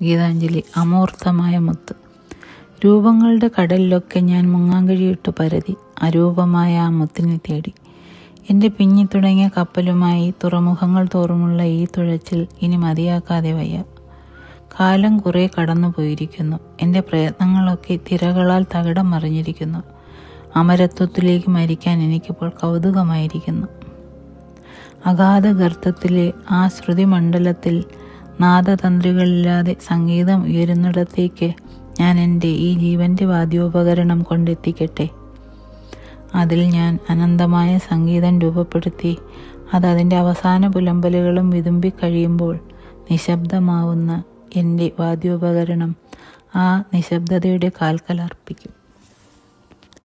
ഗീതാഞ്ജലി അമൂർത്തമായ മുത്ത് രൂപങ്ങളുടെ കടലിലൊക്കെ ഞാൻ മുങ്ങാങ്കഴിയിട്ട് പരതി അരൂപമായ ആ മുത്തിനെ തേടി എൻ്റെ പിഞ്ഞി തുടങ്ങിയ കപ്പലുമായി തുറമുഖങ്ങൾ തോറുമുള്ള ഈ തുഴച്ചിൽ ഇനി മതിയാക്കാതെ വയ്യ കാലം കുറേ കടന്നു പോയിരിക്കുന്നു എൻ്റെ പ്രയത്നങ്ങളൊക്കെ തിരകളാൽ തകിടം മറിഞ്ഞിരിക്കുന്നു അമരത്വത്തിലേക്ക് മരിക്കാൻ എനിക്കിപ്പോൾ കൗതുകമായിരിക്കുന്നു അഗാധ ഗർത്തത്തിലെ ആ ശ്രുതിമണ്ഡലത്തിൽ നാദതന്ത്രികളില്ലാതെ സംഗീതം ഉയരുന്നിടത്തേക്ക് ഞാൻ എൻ്റെ ഈ ജീവൻ്റെ വാദ്യോപകരണം കൊണ്ടെത്തിക്കട്ടെ അതിൽ ഞാൻ അനന്തമായ സംഗീതം രൂപപ്പെടുത്തി അത് അതിൻ്റെ അവസാന പുലമ്പലുകളും വിതുമ്പിക്കഴിയുമ്പോൾ നിശബ്ദമാവുന്ന എൻ്റെ വാദ്യോപകരണം ആ നിശബ്ദതയുടെ കാൽക്കലർപ്പിക്കും